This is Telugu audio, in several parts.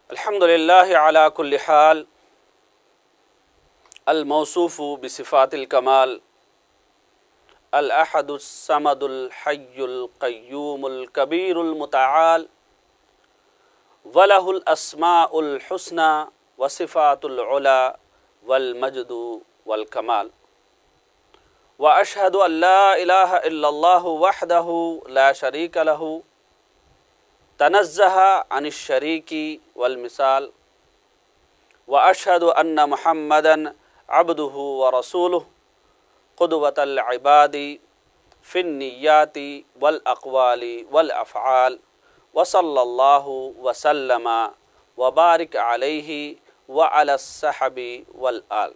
الحمد لله على كل حال الموصوف بصفات الكمال الأحد الصمد الحي القيوم الكبير المتعال وله الأسماء الحسنى وصفات العلا والمجد والكمال وأشهد أن لا إله إلا الله وحده لا شريك له تنزه عن الشريك والمثال واشهد ان محمدا عبده ورسوله قدوه العباد في النيات والاقوال والافعال وصلى الله وسلم وبارك عليه وعلى السحب والآل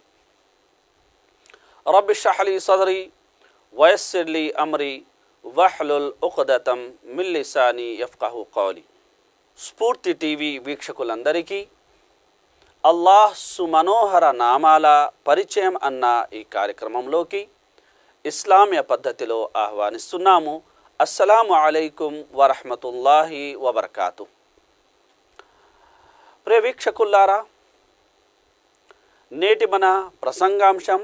رب اشرح لي صدري ويسر لي امري వహ్లుల్ ఉఖదతం మిల్లిసాని యఫ్కహు కౌలి స్ఫూర్తి టీవీ వీక్షకులందరికీ అల్లాహ్ సుమనోహర నామాల పరిచయం అన్న ఈ కార్యక్రమంలోకి ఇస్లామియ పద్ధతిలో ఆహ్వానిస్తున్నాము అస్సలాము అలైకుం వరహమతుల్లాహి వబర్కాతు ప్రియ వీక్షకుల్లారా నేటి మన ప్రసంగాంశం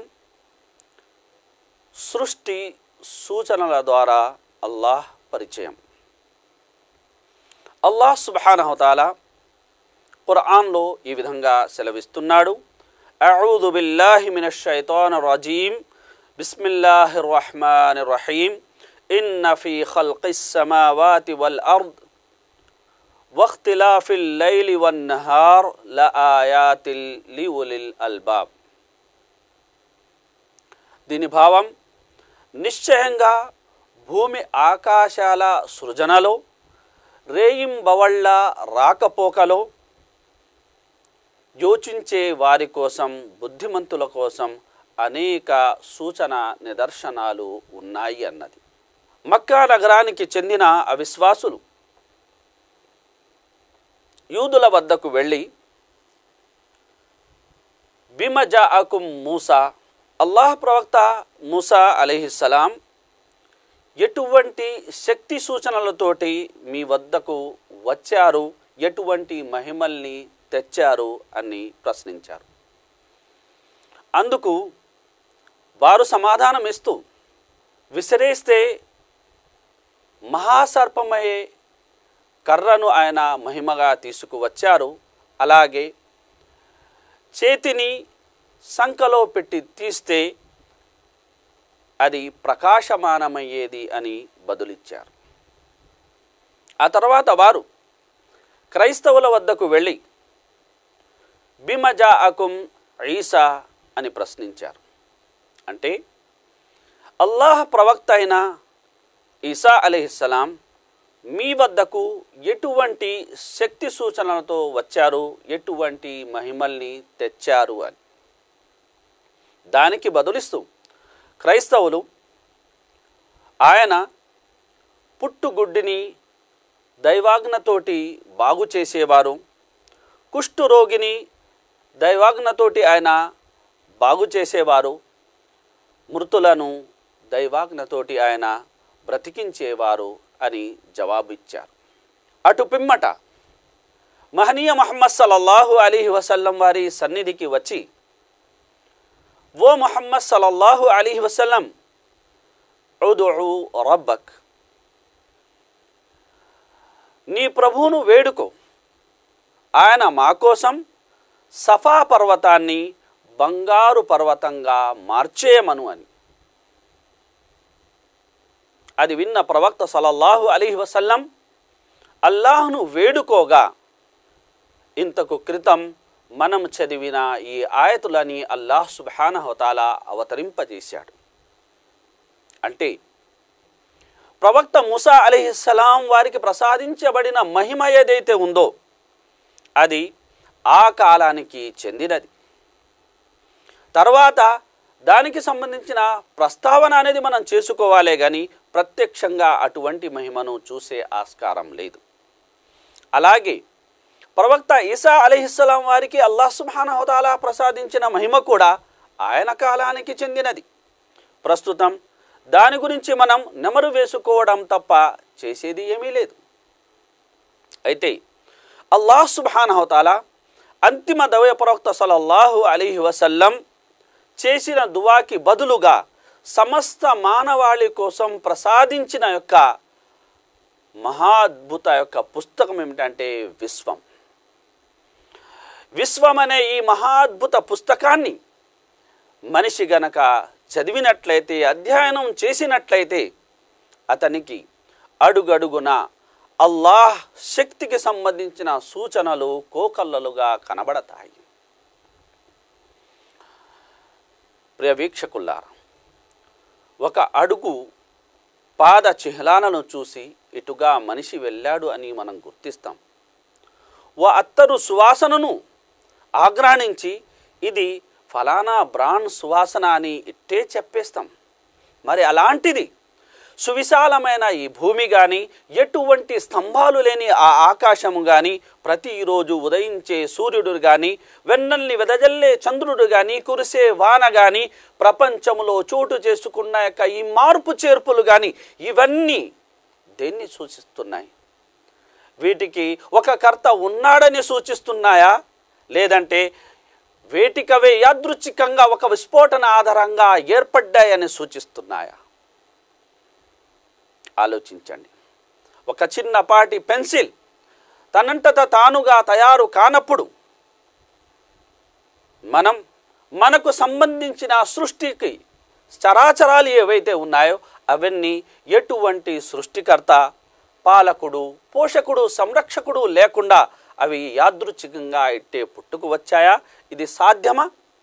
సృష్టి సూచనల ద్వారా అల్లాహ్ పరిచయం అల్లాహ్ సుబానహతాల ఖురాన్లో ఈ విధంగా సెలవిస్తున్నాడు అఊదు బిల్లాహి మినష్ షైతాన్ రజీం బిస్మిల్లాహి రహమాన్ రహీం ఇన్న ఫీ ఖల్ఖిస్ సమావాతి వల్ అర్ద్ واختلاف الليل والنهار لآيات لأولي الألباب దీని భావం నిశ్చయంగా భూమి ఆకాశాల సృజనలో రేయింబవళ్ళ రాకపోకలో యోచించే వారి కోసం బుద్ధిమంతుల కోసం అనేక సూచన నిదర్శనాలు ఉన్నాయి అన్నది మక్కా నగరానికి చెందిన అవిశ్వాసులు యూదుల వద్దకు వెళ్ళి బిమజాఅకుం మూసా అల్లాహ్ ప్రవక్త మూసా అలీహిస్సలాం ఎటువంటి శక్తి సూచనలతోటి మీ వద్దకు వచ్చారు ఎటువంటి మహిమల్ని తెచ్చారు అని ప్రశ్నించారు అందుకు వారు సమాధానం ఇస్తూ విసిరేస్తే మహాసర్పమయ్యే కర్రను ఆయన మహిమగా తీసుకువచ్చారు అలాగే చేతిని సంకలో పెట్టి తీస్తే అది ప్రకాశమానమయ్యేది అని బదులిచ్చారు ఆ తర్వాత వారు క్రైస్తవుల వద్దకు వెళ్ళి బిమజా అకుం ఈసా అని ప్రశ్నించారు అంటే అల్లాహ్ ప్రవక్త అయిన ఈసా అలీహిస్సలాం మీ వద్దకు ఎటువంటి శక్తి సూచనలతో వచ్చారు ఎటువంటి మహిమల్ని తెచ్చారు అని దానికి బదులిస్తూ క్రైస్తవులు ఆయన పుట్టుగుడ్డిని దైవాజ్ఞతోటి బాగు చేసేవారు కుష్ఠురోగిని దైవాజ్ఞతోటి ఆయన బాగు చేసేవారు మృతులను దైవాజ్ఞతోటి ఆయన బ్రతికించేవారు అని జవాబిచ్చారు అటు పిమ్మట మహనీయ మహమ్మద్ సల్లల్లాహు అలీహి వసల్లం వారి సన్నిధికి వచ్చి ఓ మొహమ్మద్ సల్లల్లాహు అలీహి వసల్లం ఉదుఉ రబ్బక్ నీ ప్రభువును వేడుకో ఆయన మా కోసం సఫా పర్వతాన్ని బంగారు పర్వతంగా మార్చేయమను అని అది విన్న ప్రవక్త సలల్లాహు అలీహి వసల్లం అల్లాహ్ను వేడుకోగా ఇంతకు క్రితం మనం చదివిన ఈ ఆయతులని అల్లాహ్ సుబానహతాల అవతరింపజేశాడు అంటే ప్రవక్త ముసా అలీహిస్సలాం వారికి ప్రసాదించబడిన మహిమ ఏదైతే ఉందో అది ఆ కాలానికి చెందినది తర్వాత దానికి సంబంధించిన ప్రస్తావన అనేది మనం చేసుకోవాలే కానీ ప్రత్యక్షంగా అటువంటి మహిమను చూసే ఆస్కారం లేదు అలాగే ప్రవక్త ఈసా అలీహిస్సలాం వారికి అల్లాహ్ సుబానహోతాలా ప్రసాదించిన మహిమ కూడా ఆయన కాలానికి చెందినది ప్రస్తుతం దాని గురించి మనం నెమరు వేసుకోవడం తప్ప చేసేది ఏమీ లేదు అయితే అల్లాహ్ సుబానహతాల అంతిమ దవయ ప్రవక్త సలల్లాహు అలీహి వసల్లం చేసిన దువాకి బదులుగా సమస్త మానవాళి కోసం ప్రసాదించిన యొక్క మహాద్భుత యొక్క పుస్తకం ఏమిటంటే విశ్వం విశ్వం అనే ఈ మహాద్భుత పుస్తకాన్ని మనిషి గనక చదివినట్లయితే అధ్యయనం చేసినట్లయితే అతనికి అడుగడుగున అల్లాహ్ శక్తికి సంబంధించిన సూచనలు కోకల్లలుగా కనబడతాయి ప్రియ వీక్షకుల్లారా ఒక అడుగు పాద చిహ్నాలను చూసి ఇటుగా మనిషి వెళ్ళాడు అని మనం గుర్తిస్తాం ఓ అత్తరు సువాసనను ఆగ్రాణించి ఇది ఫలానా బ్రాండ్ సువాసన అని ఇట్టే చెప్పేస్తాం మరి అలాంటిది సువిశాలమైన ఈ భూమి కానీ ఎటువంటి స్తంభాలు లేని ఆ ఆకాశము కానీ ప్రతిరోజు ఉదయించే సూర్యుడు కానీ వెన్నల్ని వెదజల్లే చంద్రుడు కానీ కురిసే వాన కానీ ప్రపంచంలో చోటు చేసుకున్న యొక్క ఈ మార్పు చేర్పులు కానీ ఇవన్నీ దేన్ని సూచిస్తున్నాయి వీటికి ఒక కర్త ఉన్నాడని సూచిస్తున్నాయా లేదంటే వేటికవే యాదృచ్ఛికంగా ఒక విస్ఫోటన ఆధారంగా ఏర్పడ్డాయని సూచిస్తున్నాయా ఆలోచించండి ఒక చిన్నపాటి పెన్సిల్ తనంతట తానుగా తయారు కానప్పుడు మనం మనకు సంబంధించిన సృష్టికి చరాచరాలు ఏవైతే ఉన్నాయో అవన్నీ ఎటువంటి సృష్టికర్త పాలకుడు పోషకుడు సంరక్షకుడు లేకుండా అవి యాదృచ్ఛికంగా ఇట్టే పుట్టుకు వచ్చాయా ఇది సాధ్యమా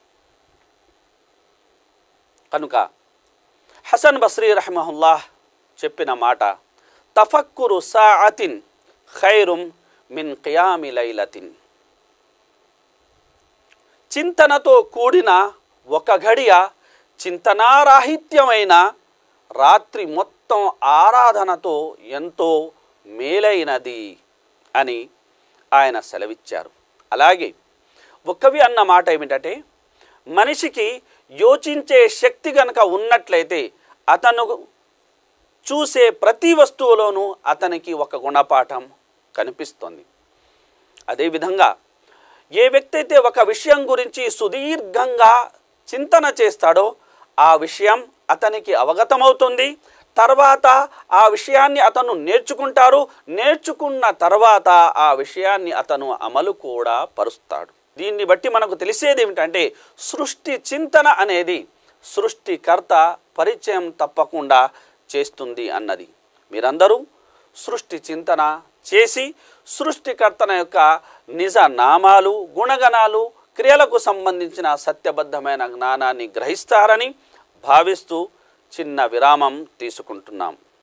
కనుక హసన్ బస్రీ రహమహుల్లాహ్ చెప్పిన మాట తఫక్కురు సాఅతిన్ ఖైరుం మిన్ ఖియామి లైలతిన్ చింతనతో కూడిన ఒక గడియ చింతనారాహిత్యమైన రాత్రి మొత్తం ఆరాధనతో ఎంతో మేలైనది అని ఆయన సెలవిచ్చారు అలాగే ఒక్కవి అన్న మాట ఏమిటంటే మనిషికి యోచించే శక్తి గనక ఉన్నట్లయితే అతను చూసే ప్రతి వస్తువులోనూ అతనికి ఒక గుణపాఠం కనిపిస్తుంది అదేవిధంగా ఏ వ్యక్తి అయితే ఒక విషయం గురించి సుదీర్ఘంగా చింతన చేస్తాడో ఆ విషయం అతనికి అవగతమవుతుంది తర్వాత ఆ విషయాన్ని అతను నేర్చుకుంటారు నేర్చుకున్న తర్వాత ఆ విషయాన్ని అతను అమలు కూడా పరుస్తాడు దీన్ని బట్టి మనకు తెలిసేది ఏమిటంటే సృష్టి చింతన అనేది సృష్టికర్త పరిచయం తప్పకుండా చేస్తుంది అన్నది మీరందరూ సృష్టి చింతన చేసి సృష్టికర్తన యొక్క నిజ నామాలు గుణగణాలు క్రియలకు సంబంధించిన సత్యబద్ధమైన జ్ఞానాన్ని గ్రహిస్తారని భావిస్తూ చిన్న విరామం తీసుకుంటున్నాం